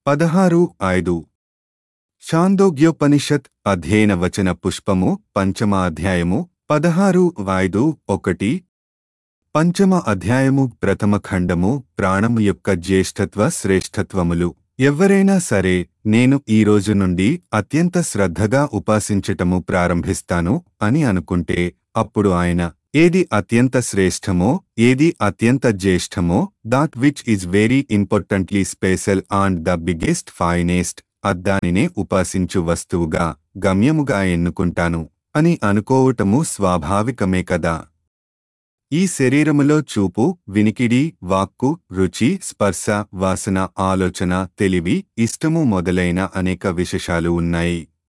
పదహారు ఐదు ఛాందోగ్యోపనిషత్ అధ్యయన వచన పుష్పము పంచమ అధ్యాయము పదహారు ఐదు ఒకటి పంచమ అధ్యాయము ప్రథమ ఖండము ప్రాణము యొక్క జ్యేష్ఠత్వ శ్రేష్ఠత్వములు ఎవ్వరైనా సరే నేను ఈ రోజు నుండి అత్యంత శ్రద్ధగా ఉపాసించటము ప్రారంభిస్తాను అని అనుకుంటే అప్పుడు ఆయన ఏది అత్యంత శ్రేష్టమో ఏది అత్యంత జ్యేష్ఠమో that which is very importantly special and the biggest finest అద్దానినే ఉపాసించు వస్తువుగా గమ్యముగా ఎన్నుకుంటాను అని అనుకోవటము స్వాభావికమే కదా ఈ శరీరములో చూపు వినికిడి వాక్కు రుచి స్పర్శ వాసన ఆలోచన తెలివి ఇష్టము మొదలైన అనేక విశేషాలు ఉన్నాయి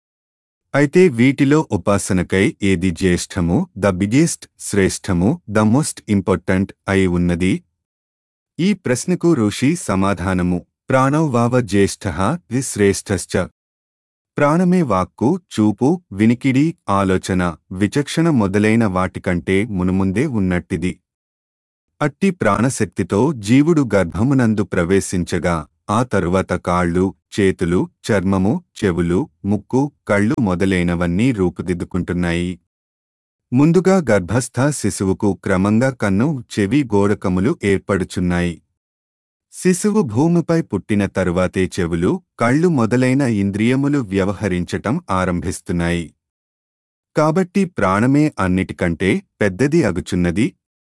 అయితే వీటిలో ఉపాసనకై ఏది జ్యేష్ఠము ద బిగ్గెస్ట్ శ్రేష్టము ద మోస్ట్ ఇంపార్టెంట్ అయి ఉన్నది ఈ ప్రశ్నకు ఋషి సమాధానము ప్రాణౌ వావ జ్యేష్ఠ ది శ్రేష్ఠశ్చ ప్రాణమే వాక్కు చూపు వినికిడి ఆలోచన విచక్షణ మొదలైన వాటికంటే మునుముందే ఉన్నట్టిది అట్టి ప్రాణశక్తితో జీవుడు గర్భమునందు ప్రవేశించగా ఆ తరువాత కాళ్ళు చేతులు చర్మము చెవులు ముక్కు కళ్ళు మొదలైనవన్నీ రూపుదిద్దుకుంటున్నాయి ముందుగా గర్భస్థ శిశువుకు క్రమంగా కన్ను చెవి గోడకములు ఏర్పడుచున్నాయి శిశువు భూమిపై పుట్టిన తరువాతే చెవులు కళ్ళు మొదలైన ఇంద్రియములు వ్యవహరించటం ఆరంభిస్తున్నాయి కాబట్టి ప్రాణమే అన్నిటికంటే పెద్దది అగుచున్నది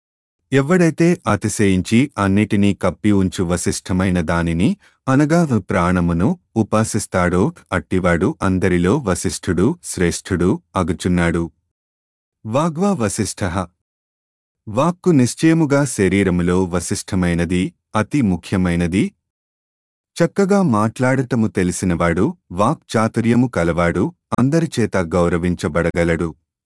ఎవడైతే అతిశయించి అన్నిటినీ కప్పి ఉంచు వశిష్ఠమైన దానిని అనగా ప్రాణమును ఉపాసిస్తాడో అట్టివాడు అందరిలో వశిష్ఠుడు శ్రేష్ఠుడు అగుచున్నాడు వాగ్వా వశిష్ఠ వాక్కు నిశ్చయముగా శరీరములో వశిష్ఠమైనది అతి ముఖ్యమైనది చక్కగా మాట్లాడటము తెలిసినవాడు వాక్ చాతుర్యము కలవాడు అందరిచేత గౌరవించబడగలడు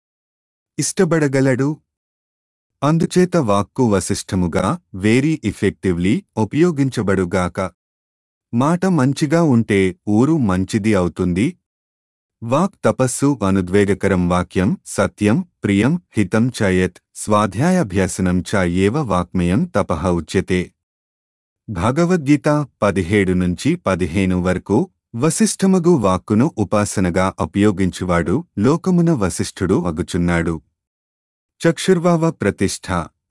ఇష్టపడగలడు అందుచేత వాక్కు వశిష్ఠముగా వేరీ ఇఫెక్టివ్లీ ఉపయోగించబడుగాక మాట మంచిగా ఉంటే ఊరు మంచిది అవుతుంది వాక్ తపస్సు అనుద్వేగకరం వాక్యం సత్యం ప్రియం హితం చయత్ స్వాధ్యాయాభ్యసనం చ ఏవ వాక్మయం తపః ఉచ్యతే భగవద్గీత పదిహేడు నుంచి పదిహేను వరకు వశిష్ఠమగు వాక్కును ఉపాసనగా ఉపయోగించువాడు లోకమున వశిష్ఠుడు అగుచున్నాడు చక్షుర్వావ ప్రతిష్ఠ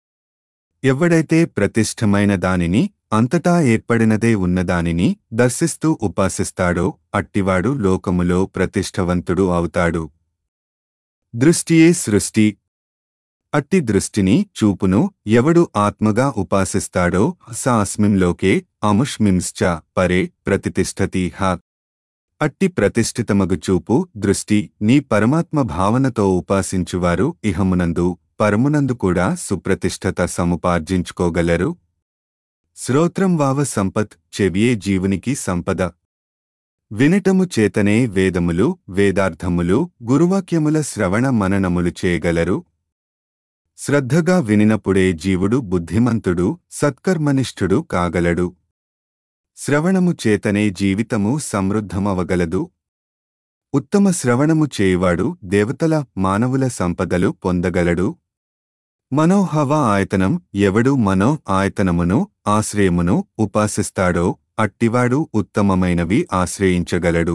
ఎవడైతే ప్రతిష్ఠమైన దానిని అంతటా ఏర్పడినదే ఉన్నదానిని దర్శిస్తూ ఉపాసిస్తాడో అట్టివాడు లోకములో ప్రతిష్ఠవంతుడు అవుతాడు దృష్టియే సృష్టి అట్టి దృష్టిని చూపును ఎవడు ఆత్మగా ఉపాసిస్తాడో స అస్మింలోకే అముష్మింశ్చ పరే ప్రతితిష్టతి హ అట్టి ప్రతిష్ఠితమగు చూపు దృష్టి నీ పరమాత్మ భావనతో ఉపాసించువారు ఇహమునందు పరమునందు కూడా సుప్రతిష్ఠత సముపార్జించుకోగలరు శ్రోత్రం వావ సంపత్ చెవియే జీవునికి సంపద వినటము చేతనే వేదములు వేదార్థములు గురువాక్యముల శ్రవణ మననములు చేయగలరు శ్రద్ధగా వినినప్పుడే జీవుడు బుద్ధిమంతుడు సత్కర్మనిష్ఠుడు కాగలడు శ్రవణము చేతనే జీవితము సమృద్ధమవగలదు ఉత్తమ శ్రవణము చేయువాడు దేవతల మానవుల సంపదలు పొందగలడు మనోహవ ఆయతనం ఎవడు మనో ఆయతనమును ఆశ్రయమును ఉపాసిస్తాడో అట్టివాడు ఉత్తమమైనవి ఆశ్రయించగలడు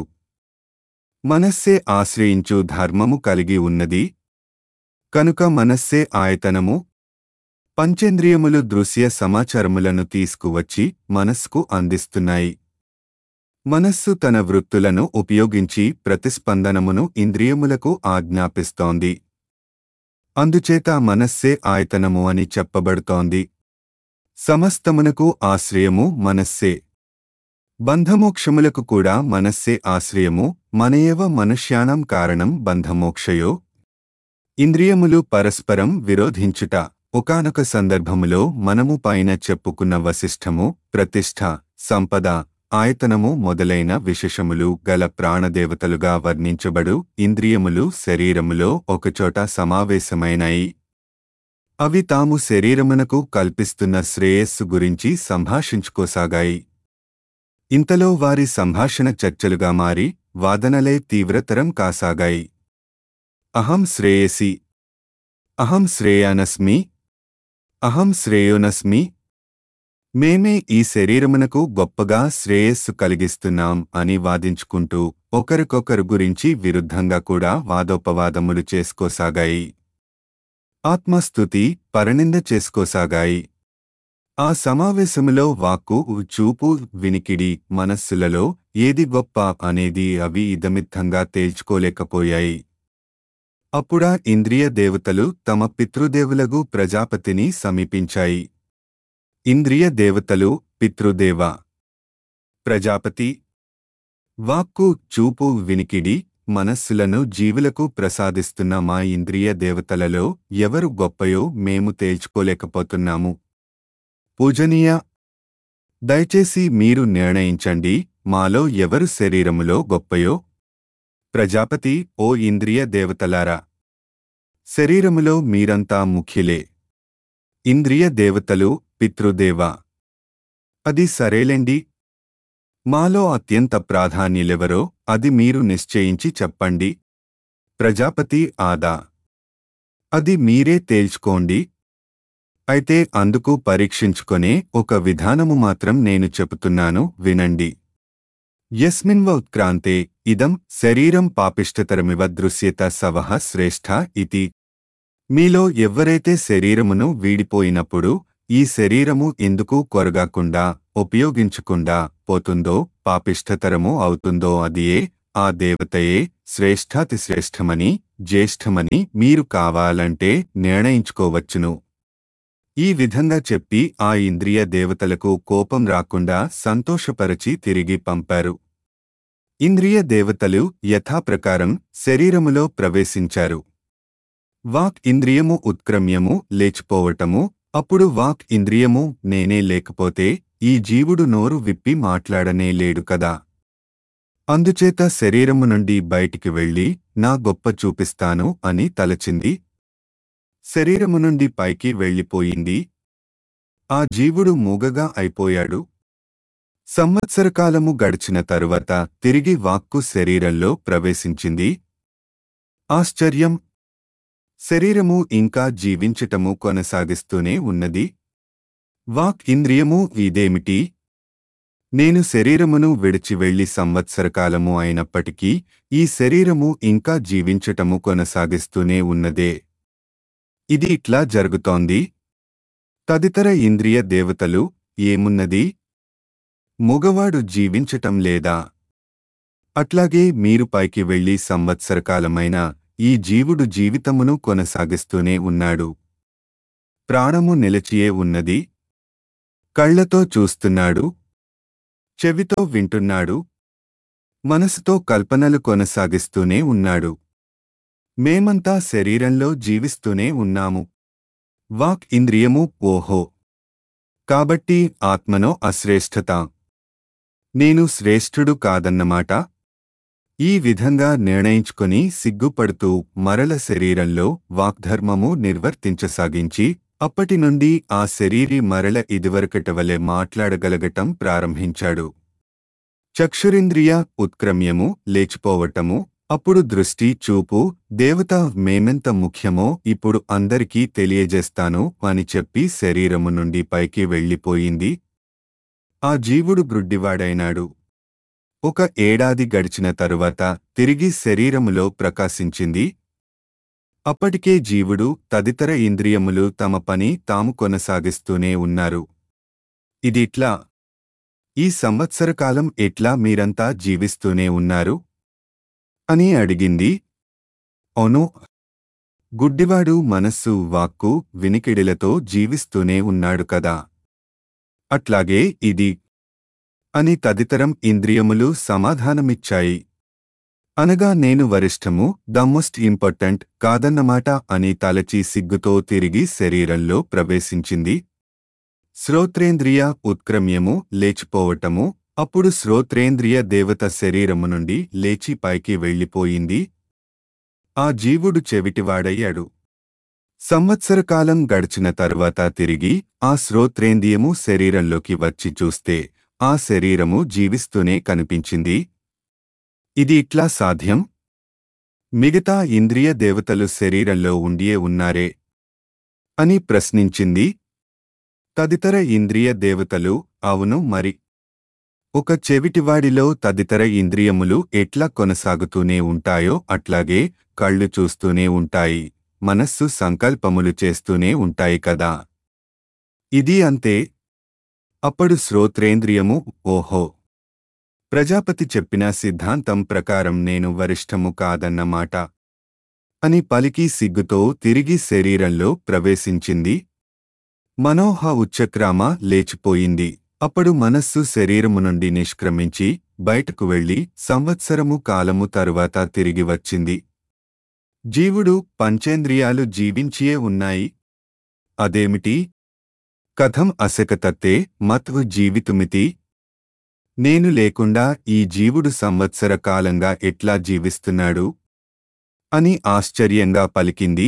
మనస్సే ఆశ్రయించు ధర్మము కలిగి ఉన్నది కనుక మనస్సే ఆయతనము పంచేంద్రియములు దృశ్య సమాచారములను తీసుకువచ్చి మనస్సుకు అందిస్తున్నాయి మనస్సు తన వృత్తులను ఉపయోగించి ప్రతిస్పందనమును ఇంద్రియములకు ఆజ్ఞాపిస్తోంది అందుచేత మనస్సే ఆయతనము అని చెప్పబడుతోంది సమస్తమునకు ఆశ్రయము మనస్సే బంధమోక్షములకు కూడా మనస్సే ఆశ్రయము మనయేవ మనుష్యానం కారణం బంధమోక్షయో ఇంద్రియములు పరస్పరం విరోధించుట ఒకానొక సందర్భములో మనము పైన చెప్పుకున్న వశిష్ఠము ప్రతిష్ఠ సంపద ఆయతనము మొదలైన విశేషములు గల ప్రాణదేవతలుగా వర్ణించబడు ఇంద్రియములు శరీరములో ఒకచోట సమావేశమైనాయి అవి తాము శరీరమునకు కల్పిస్తున్న శ్రేయస్సు గురించి సంభాషించుకోసాగాయి ఇంతలో వారి సంభాషణ చర్చలుగా మారి వాదనలే తీవ్రతరం కాసాగాయి అహం శ్రేయసి అహం శ్రేయానస్మి అహం శ్రేయోనస్మి మేమే ఈ శరీరమునకు గొప్పగా శ్రేయస్సు కలిగిస్తున్నాం అని వాదించుకుంటూ ఒకరికొకరు గురించి విరుద్ధంగా కూడా వాదోపవాదములు చేసుకోసాగాయి ఆత్మస్థుతి పరనింద చేసుకోసాగాయి ఆ సమావేశములో వాక్కు చూపు వినికిడి మనస్సులలో ఏది గొప్ప అనేది అవి ఇదమిత్తంగా తేల్చుకోలేకపోయాయి అప్పుడా ఇంద్రియ దేవతలు తమ పితృదేవులగు ప్రజాపతిని సమీపించాయి ఇంద్రియ దేవతలు పితృదేవ ప్రజాపతి వాక్కు చూపు వినికిడి మనస్సులను జీవులకు ప్రసాదిస్తున్న మా ఇంద్రియ దేవతలలో ఎవరు గొప్పయో మేము తేల్చుకోలేకపోతున్నాము పూజనీయ దయచేసి మీరు నిర్ణయించండి మాలో ఎవరు శరీరములో గొప్పయో ప్రజాపతి ఓ ఇంద్రియ దేవతలారా శరీరములో మీరంతా ముఖ్యులే ఇంద్రియ దేవతలు పితృదేవ అది సరేలేండి మాలో అత్యంత ప్రాధాన్యులెవరో అది మీరు నిశ్చయించి చెప్పండి ప్రజాపతి ఆదా అది మీరే తేల్చుకోండి అయితే అందుకు పరీక్షించుకొనే ఒక విధానము మాత్రం నేను చెబుతున్నాను వినండి యస్మిన్వ ఉత్క్రాంతే ఇదం శరీరం పాపిష్టతరమివ దృశ్యత సవహ శ్రేష్ఠ ఇతి మీలో ఎవ్వరైతే శరీరమును వీడిపోయినప్పుడు ఈ శరీరము ఎందుకు కొరగాకుండా ఉపయోగించకుండా పోతుందో పాపిష్టతరము అవుతుందో అదియే ఆ దేవతయే శ్రేష్ఠాతి శ్రేష్టమని జ్యేష్ఠమని మీరు కావాలంటే నిర్ణయించుకోవచ్చును ఈ విధంగా చెప్పి ఆ ఇంద్రియ దేవతలకు కోపం రాకుండా సంతోషపరచి తిరిగి పంపారు ఇంద్రియ దేవతలు యథాప్రకారం శరీరములో ప్రవేశించారు వాక్ ఇంద్రియము ఉత్క్రమ్యము లేచిపోవటము అప్పుడు వాక్ ఇంద్రియము నేనే లేకపోతే ఈ జీవుడు నోరు విప్పి మాట్లాడనే లేడు కదా అందుచేత శరీరము నుండి బయటికి వెళ్ళి నా గొప్ప చూపిస్తాను అని తలచింది శరీరము నుండి పైకి వెళ్ళిపోయింది ఆ జీవుడు మూగగా అయిపోయాడు సంవత్సరకాలము గడిచిన తరువాత తిరిగి వాక్కు శరీరంలో ప్రవేశించింది ఆశ్చర్యం శరీరము ఇంకా జీవించటము కొనసాగిస్తూనే ఉన్నది వాక్ ఇంద్రియము ఇదేమిటి నేను శరీరమును విడిచి వెళ్లి సంవత్సరకాలము అయినప్పటికీ ఈ శరీరము ఇంకా జీవించటము కొనసాగిస్తూనే ఉన్నదే ఇది ఇట్లా జరుగుతోంది తదితర ఇంద్రియ దేవతలు ఏమున్నది మగవాడు జీవించటం లేదా అట్లాగే మీరు పైకి వెళ్లి సంవత్సరకాలమైన ఈ జీవుడు జీవితమును కొనసాగిస్తూనే ఉన్నాడు ప్రాణము నిలచియే ఉన్నది కళ్లతో చూస్తున్నాడు చెవితో వింటున్నాడు మనసుతో కల్పనలు కొనసాగిస్తూనే ఉన్నాడు మేమంతా శరీరంలో జీవిస్తూనే ఉన్నాము వాక్ ఇంద్రియము ఓహో కాబట్టి ఆత్మనో అశ్రేష్ఠత నేను శ్రేష్ఠుడు కాదన్నమాట ఈ విధంగా నిర్ణయించుకొని సిగ్గుపడుతూ మరల శరీరంలో వాగ్ధర్మము నిర్వర్తించసాగించి అప్పటి నుండి ఆ శరీరి మరల ఇదివరకటవలె మాట్లాడగలగటం ప్రారంభించాడు చక్షురింద్రియ ఉత్క్రమ్యము లేచిపోవటము అప్పుడు దృష్టి చూపు దేవత మేమెంత ముఖ్యమో ఇప్పుడు అందరికీ తెలియజేస్తాను అని చెప్పి శరీరము నుండి పైకి వెళ్ళిపోయింది ఆ జీవుడు గ్రుడ్డివాడైనాడు ఒక ఏడాది గడిచిన తరువాత తిరిగి శరీరములో ప్రకాశించింది అప్పటికే జీవుడు తదితర ఇంద్రియములు తమ పని తాము కొనసాగిస్తూనే ఉన్నారు ఇదిట్లా ఈ సంవత్సరకాలం ఎట్లా మీరంతా జీవిస్తూనే ఉన్నారు అని అడిగింది అవును గుడ్డివాడు మనస్సు వాక్కు వినికిడిలతో జీవిస్తూనే ఉన్నాడు కదా అట్లాగే ఇది అని తదితరం ఇంద్రియములు సమాధానమిచ్చాయి అనగా నేను వరిష్టము ద మోస్ట్ ఇంపార్టెంట్ కాదన్నమాట అని తలచి సిగ్గుతో తిరిగి శరీరంలో ప్రవేశించింది శ్రోత్రేంద్రియ ఉత్క్రమ్యము లేచిపోవటము అప్పుడు శ్రోత్రేంద్రియ దేవత శరీరము నుండి లేచి పైకి వెళ్ళిపోయింది ఆ జీవుడు చెవిటివాడయ్యాడు సంవత్సరకాలం గడిచిన తరువాత తిరిగి ఆ శ్రోత్రేంద్రియము శరీరంలోకి వచ్చి చూస్తే ఆ శరీరము జీవిస్తూనే కనిపించింది ఇది ఇట్లా సాధ్యం మిగతా ఇంద్రియ దేవతలు శరీరంలో ఉండియే ఉన్నారే అని ప్రశ్నించింది తదితర ఇంద్రియ దేవతలు అవును మరి ఒక చెవిటివాడిలో తదితర ఇంద్రియములు ఎట్లా కొనసాగుతూనే ఉంటాయో అట్లాగే కళ్ళు చూస్తూనే ఉంటాయి మనస్సు సంకల్పములు చేస్తూనే ఉంటాయి కదా ఇది అంతే అప్పుడు శ్రోత్రేంద్రియము ఓహో ప్రజాపతి చెప్పిన సిద్ధాంతం ప్రకారం నేను వరిష్టము కాదన్నమాట అని పలికి సిగ్గుతో తిరిగి శరీరంలో ప్రవేశించింది మనోహ ఉచ్చక్రామ లేచిపోయింది అప్పుడు మనస్సు శరీరము నుండి నిష్క్రమించి బయటకు వెళ్లి సంవత్సరము కాలము తరువాత తిరిగి వచ్చింది జీవుడు పంచేంద్రియాలు జీవించియే ఉన్నాయి అదేమిటి కథం అసకతత్తే మత్వ జీవితుమితి నేను లేకుండా ఈ జీవుడు సంవత్సర కాలంగా ఎట్లా జీవిస్తున్నాడు అని ఆశ్చర్యంగా పలికింది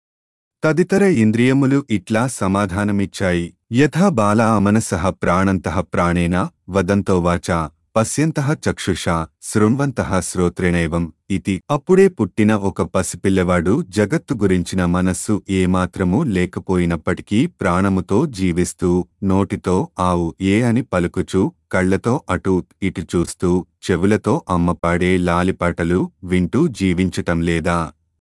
తదితర ఇంద్రియములు ఇట్లా సమాధానమిచ్చాయి యథా బాలా అమనసః ప్రాణంతః ప్రాణేన వదంతో వాచా పశ్యంతః చక్షుషా శృణ్వంతః శ్రోత్రేణైవం ఇతి అప్పుడే పుట్టిన ఒక పసిపిల్లవాడు జగత్తు గురించిన మనస్సు ఏమాత్రమూ లేకపోయినప్పటికీ ప్రాణముతో జీవిస్తూ నోటితో ఆవు ఏ అని పలుకుచూ కళ్లతో అటు ఇటు చూస్తూ చెవులతో అమ్మపాడే లాలిపాటలు వింటూ జీవించటం లేదా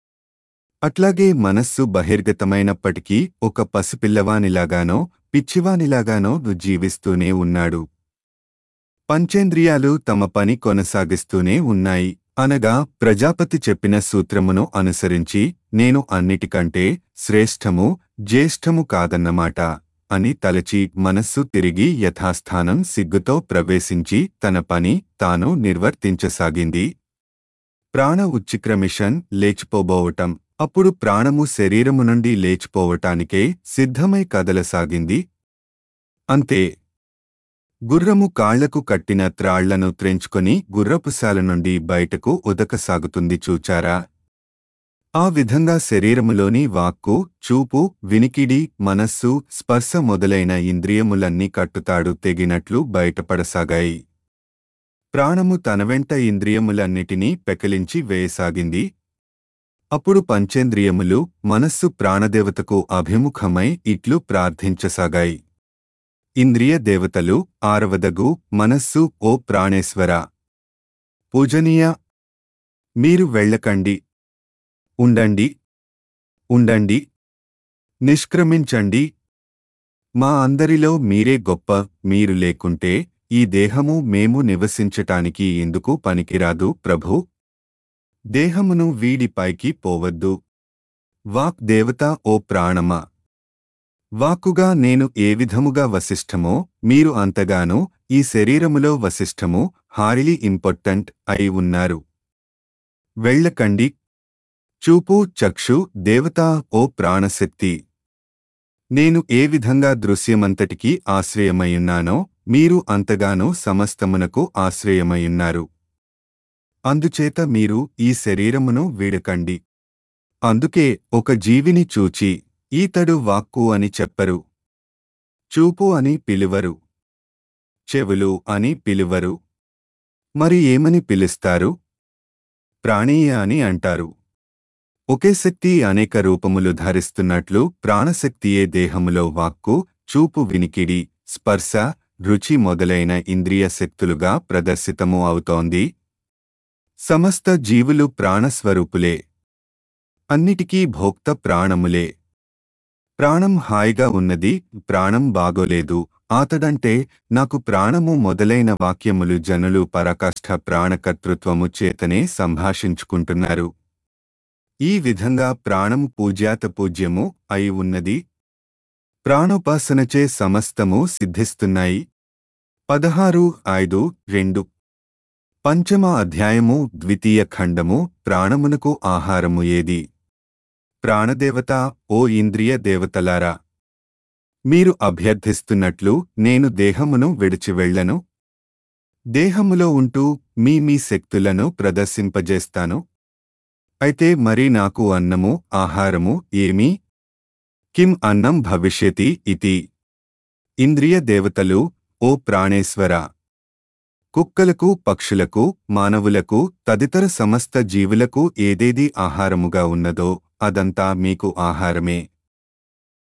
అట్లాగే మనస్సు బహిర్గతమైనప్పటికీ ఒక పసిపిల్లవానిలాగానో పిచ్చివానిలాగానో జీవిస్తూనే ఉన్నాడు పంచేంద్రియాలు తమ పని కొనసాగిస్తూనే ఉన్నాయి అనగా ప్రజాపతి చెప్పిన సూత్రమును అనుసరించి నేను అన్నిటికంటే శ్రేష్టము జ్యేష్ఠము కాదన్నమాట అని తలచి మనస్సు తిరిగి యథాస్థానం సిగ్గుతో ప్రవేశించి తన పని తాను నిర్వర్తించసాగింది ప్రాణ ఉచ్చిక్రమిషన్ లేచిపోబోవటం అప్పుడు ప్రాణము శరీరము నుండి లేచిపోవటానికే సిద్ధమై కదలసాగింది అంతే గుర్రము కాళ్లకు కట్టిన త్రాళ్లను త్రెంచుకొని గుర్రపుశాల నుండి బయటకు ఉదకసాగుతుంది చూచారా ఆ విధంగా శరీరములోని వాక్కు చూపు వినికిడి మనస్సు స్పర్శ మొదలైన ఇంద్రియములన్నీ కట్టుతాడు తెగినట్లు బయటపడసాగాయి ప్రాణము తన వెంట ఇంద్రియములన్నిటినీ పెకలించి వేయసాగింది అప్పుడు పంచేంద్రియములు మనస్సు ప్రాణదేవతకు అభిముఖమై ఇట్లు ప్రార్థించసాగాయి ఇంద్రియ దేవతలు ఆరవదగు మనస్సు ఓ ప్రాణేశ్వర పూజనీయ మీరు వెళ్ళకండి ఉండండి ఉండండి నిష్క్రమించండి మా అందరిలో మీరే గొప్ప మీరు లేకుంటే ఈ దేహము మేము నివసించటానికి ఎందుకు పనికిరాదు ప్రభు దేహమును వీడి పైకి పోవద్దు వాక్ దేవత ఓ ప్రాణమా వాక్కుగా నేను ఏ విధముగా వశిష్ఠమో మీరు అంతగానో ఈ శరీరములో వశిష్ఠము హారిలీ ఇంపార్టెంట్ అయి ఉన్నారు వెళ్ళకండి చూపు చక్షు దేవత ఓ ప్రాణశక్తి నేను ఏ విధంగా దృశ్యమంతటికీ ఆశ్రయమయున్నానో మీరు అంతగానో సమస్తమునకు ఆశ్రయమయున్నారు అందుచేత మీరు ఈ శరీరమును వీడకండి అందుకే ఒక జీవిని చూచి ఈతడు వాక్కు అని చెప్పరు చూపు అని పిలువరు చెవులు అని పిలువరు మరి ఏమని పిలుస్తారు ప్రాణీయ అని అంటారు ఒకే శక్తి అనేక రూపములు ధరిస్తున్నట్లు ప్రాణశక్తియే దేహములో వాక్కు చూపు వినికిడి స్పర్శ రుచి మొదలైన ఇంద్రియ శక్తులుగా ప్రదర్శితము అవుతోంది సమస్త జీవులు ప్రాణస్వరూపులే అన్నిటికీ భోక్త ప్రాణములే ప్రాణం హాయిగా ఉన్నది ప్రాణం బాగోలేదు ఆతడంటే నాకు ప్రాణము మొదలైన వాక్యములు జనులు పరకాష్ఠ ప్రాణకర్తృత్వము చేతనే సంభాషించుకుంటున్నారు ఈ విధంగా ప్రాణం పూజ్యాత పూజ్యము అయి ఉన్నది ప్రాణోపాసనచే సమస్తము సిద్ధిస్తున్నాయి పదహారు ఐదు రెండు పంచమ అధ్యాయము ద్వితీయ ఖండము ప్రాణమునకు ఆహారము ఏది ప్రాణదేవత ఓ ఇంద్రియ దేవతలారా మీరు అభ్యర్థిస్తున్నట్లు నేను దేహమును విడిచి వెళ్ళను దేహములో ఉంటూ మీ మీ శక్తులను ప్రదర్శింపజేస్తాను అయితే మరి నాకు అన్నము ఆహారము ఏమీ కిం అన్నం భవిష్యతి ఇతి ఇంద్రియ దేవతలు ఓ ప్రాణేశ్వర కుక్కలకు పక్షులకు మానవులకు తదితర సమస్త జీవులకు ఏదేది ఆహారముగా ఉన్నదో అదంతా మీకు ఆహారమే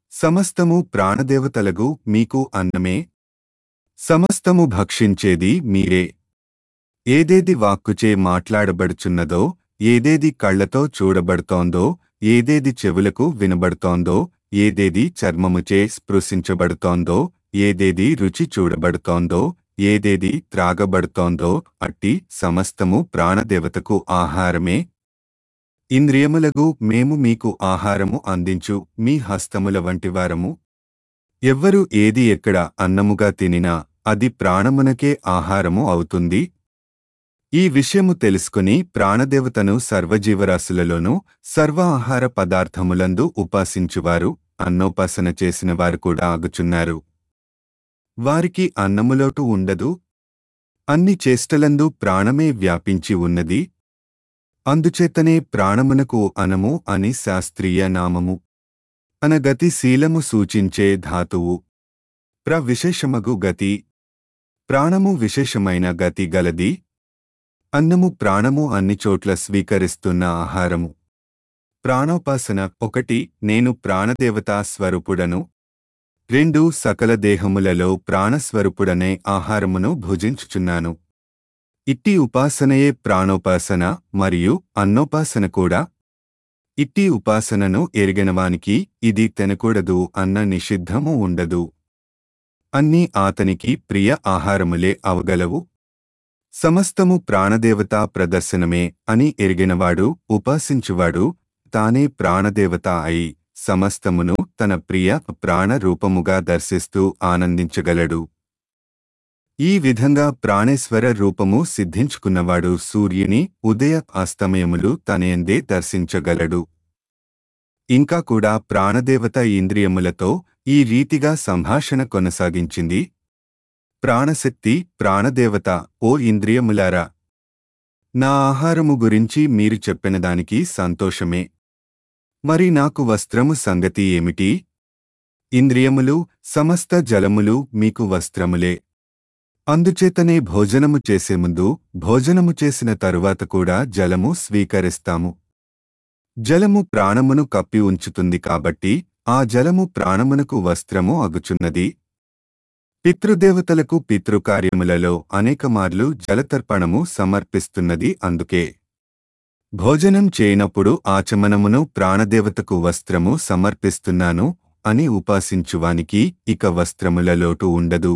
సమస్తము ప్రాణదేవతలగు మీకు అన్నమే సమస్తము భక్షించేది మీరే ఏదేది వాక్కుచే మాట్లాడబడుచున్నదో ఏదేది కళ్లతో చూడబడుతోందో ఏదేది చెవులకు వినబడుతోందో ఏదేది చర్మముచే స్పృశించబడుతోందో ఏదేది రుచి చూడబడుతోందో ఏదేది త్రాగబడుతోందో అట్టి సమస్తము ప్రాణదేవతకు ఆహారమే ఇంద్రియములగు మేము మీకు ఆహారము అందించు మీ హస్తముల వంటివారము ఎవ్వరు ఏది ఎక్కడ అన్నముగా తినినా అది ప్రాణమునకే ఆహారము అవుతుంది ఈ విషయము తెలుసుకుని ప్రాణదేవతను సర్వజీవరాశులలోనూ సర్వ ఆహార పదార్థములందు ఉపాసించువారు అన్నోపాసన చేసిన వారు కూడా ఆగుచున్నారు వారికి అన్నములోటు ఉండదు అన్ని చేష్టలందు ప్రాణమే వ్యాపించి ఉన్నది అందుచేతనే ప్రాణమునకు అనము అని శాస్త్రీయ నామము అనగతి శీలము సూచించే ధాతువు ప్ర విశేషమగు గతి ప్రాణము విశేషమైన గతి గలది అన్నము ప్రాణము అన్ని చోట్ల స్వీకరిస్తున్న ఆహారము ప్రాణోపాసన ఒకటి నేను ప్రాణదేవతా స్వరూపుడను రెండు సకల దేహములలో ప్రాణస్వరూపుడనే ఆహారమును భుజించుచున్నాను ఇట్టి ఉపాసనయే ప్రాణోపాసన మరియు అన్నోపాసన కూడా ఇట్టి ఉపాసనను ఎరిగినవానికి ఇది తినకూడదు అన్న నిషిద్ధము ఉండదు అన్నీ ఆతనికి ప్రియ ఆహారములే అవగలవు సమస్తము ప్రాణదేవతా ప్రదర్శనమే అని ఎరిగినవాడు ఉపాసించువాడు తానే ప్రాణదేవత అయి సమస్తమును తన ప్రియ ప్రాణ రూపముగా దర్శిస్తూ ఆనందించగలడు ఈ విధంగా ప్రాణేశ్వర రూపము సిద్ధించుకున్నవాడు సూర్యుని ఉదయ అస్తమయములు తనయందే దర్శించగలడు ఇంకా కూడా ప్రాణదేవత ఇంద్రియములతో ఈ రీతిగా సంభాషణ కొనసాగించింది ప్రాణశక్తి ప్రాణదేవత ఓ ఇంద్రియములారా నా ఆహారము గురించి మీరు చెప్పిన దానికి సంతోషమే మరి నాకు వస్త్రము సంగతి ఏమిటి ఇంద్రియములు సమస్త జలములు మీకు వస్త్రములే అందుచేతనే భోజనము చేసే ముందు భోజనము చేసిన తరువాత కూడా జలము స్వీకరిస్తాము జలము ప్రాణమును కప్పి ఉంచుతుంది కాబట్టి ఆ జలము ప్రాణమునకు వస్త్రము అగుచున్నది పితృదేవతలకు పితృకార్యములలో అనేకమార్లు జలతర్పణము సమర్పిస్తున్నది అందుకే భోజనం చేయనప్పుడు ఆచమనమును ప్రాణదేవతకు వస్త్రము సమర్పిస్తున్నాను అని ఉపాసించువానికి ఇక వస్త్రముల లోటు ఉండదు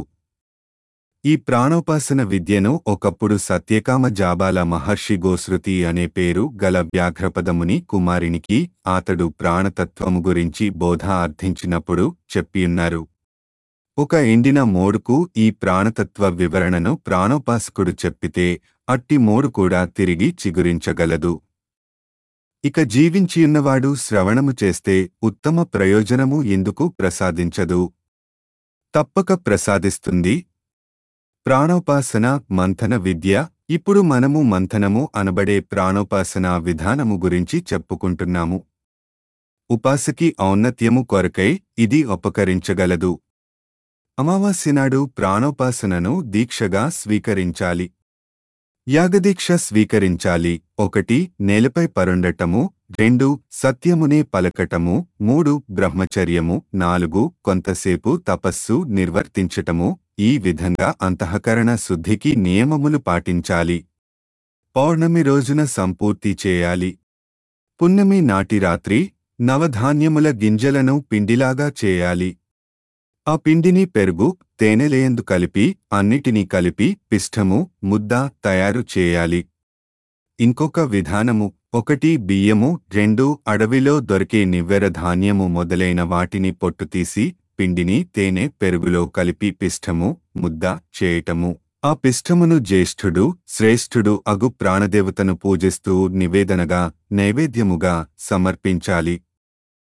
ఈ ప్రాణోపాసన విద్యను ఒకప్పుడు సత్యకామ జాబాల మహర్షి గోశ్రుతి అనే పేరు గల వ్యాఘ్రపదముని కుమారినికి అతడు ప్రాణతత్వము గురించి బోధ అర్థించినప్పుడు చెప్పియున్నారు ఒక ఎండిన మోడుకు ఈ ప్రాణతత్వ వివరణను ప్రాణోపాసకుడు చెప్పితే అట్టి మోడు కూడా తిరిగి చిగురించగలదు ఇక జీవించియున్నవాడు శ్రవణము చేస్తే ఉత్తమ ప్రయోజనము ఎందుకు ప్రసాదించదు తప్పక ప్రసాదిస్తుంది ప్రాణోపాసన మంథన విద్య ఇప్పుడు మనము మంథనము అనబడే ప్రాణోపాసన విధానము గురించి చెప్పుకుంటున్నాము ఉపాసకి ఔన్నత్యము కొరకై ఇది ఉపకరించగలదు అమావాస్యనాడు ప్రాణోపాసనను దీక్షగా స్వీకరించాలి యాగదీక్ష స్వీకరించాలి ఒకటి నేలపై పరుండటము రెండు సత్యమునే పలకటము మూడు బ్రహ్మచర్యము నాలుగు కొంతసేపు తపస్సు నిర్వర్తించటము ఈ విధంగా అంతఃకరణ శుద్ధికి నియమములు పాటించాలి పౌర్ణమి రోజున సంపూర్తి చేయాలి పున్నమి నాటి రాత్రి నవధాన్యముల గింజలను పిండిలాగా చేయాలి ఆ పిండిని పెరుగు తేనెలేయందు కలిపి అన్నిటినీ కలిపి పిష్టము ముద్ద తయారు చేయాలి ఇంకొక విధానము ఒకటి బియ్యము రెండు అడవిలో దొరికే నివ్వెర ధాన్యము మొదలైన వాటిని పొట్టు తీసి పిండిని తేనె పెరుగులో కలిపి పిష్టము ముద్ద చేయటము ఆ పిష్టమును జ్యేష్ఠుడు శ్రేష్ఠుడు అగు ప్రాణదేవతను పూజిస్తూ నివేదనగా నైవేద్యముగా సమర్పించాలి